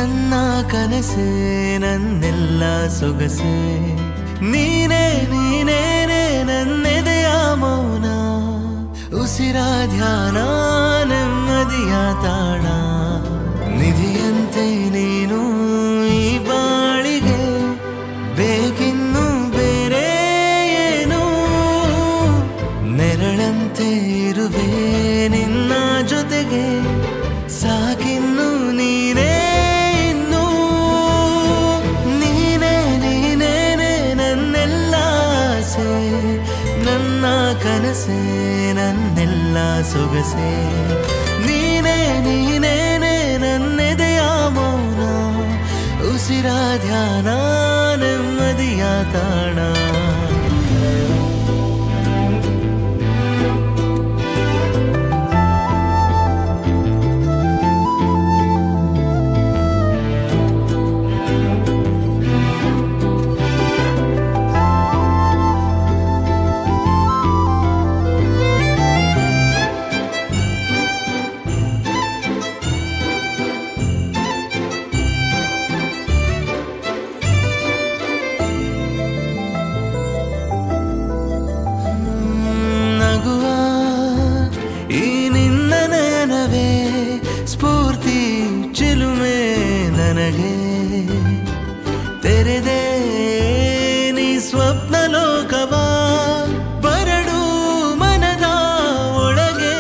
ನನ್ನ ಕನಸೆ ನನ್ನೆಲ್ಲ ಸೊಗಸೆ ನೀನೇ ನೀನೇನೆ ನನ್ನೆದೆಯ ಮೌನ ಉಸಿರ ಧ್ಯಾನ ನೆಮ್ಮದಿಯ ತಾಣ ನಿಧಿಯಂತೆ ನೀನು ಈ ಬಾಳಿಗೆ ಬೇಕಿನ್ನು ಬೇರೆ ಏನು ನೆರಳಂತೆ ಇರುವೆ ನಿನ್ನ ಜೊತೆಗೆ ಸಾಕಿನ್ನು ನೀನೇ ಇನ್ನು ನೀನೇ ನೀನೇನೆ ನನ್ನೆಲ್ಲ ಆಸೆ ನನ್ನ ಕನಸೆ ನನ್ನೆಲ್ಲ ಸೊಗಸೆ ನೀನೇ ನೀನೇನೆ ನನ್ನೆದೆಯ ಮೌನ ಉಸಿರ ಧ್ಯಾನ ನೆಮ್ಮದಿಯ ತಾಣ ನಗುವ ಈ ನಿನ್ನ ನಯನವೇ ಸ್ಫೂರ್ತಿ ಚಿಲುಮೆ ನನಗೆ ತೆರೆದೆ ನೀ ಸ್ವಪ್ನ ಲೋಕವ ಬರಡು ಮನದ ಒಳಗೆ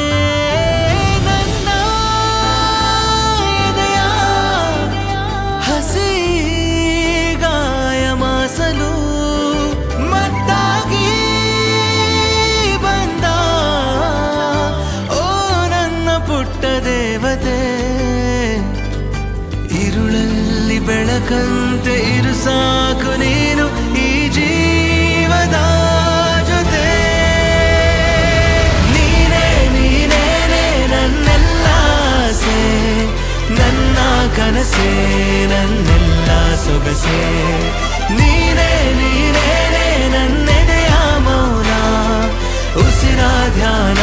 ನನ್ನ ಎದೆಯ ಹಸಿ ಗಾಯ ಮಾಸಲು ಮತ್ತಾಗಿ ಬಂದ ಓ ನನ್ನ ಪುಟ್ಟ ದೇವತೆ ഇരുളಲ್ಲಿ ಬೆಳಕಂತೆ ಇರು ಸಾಕು ನೀನು ಈ ಜೀವದ ಜೊತೆ ನೀನೇ ನೀನೇನೆ ನನ್ನೆಲ್ಲ ಆಸೆ ನನ್ನ ಕನಸೆ ನನ್ನೆಲ್ಲ ಸೊಗಸೆ ನೀನೇ ನೀನೇನೆ ನನ್ನೆದೆಯ ಮೌನ ಉಸಿರ ಧ್ಯಾನ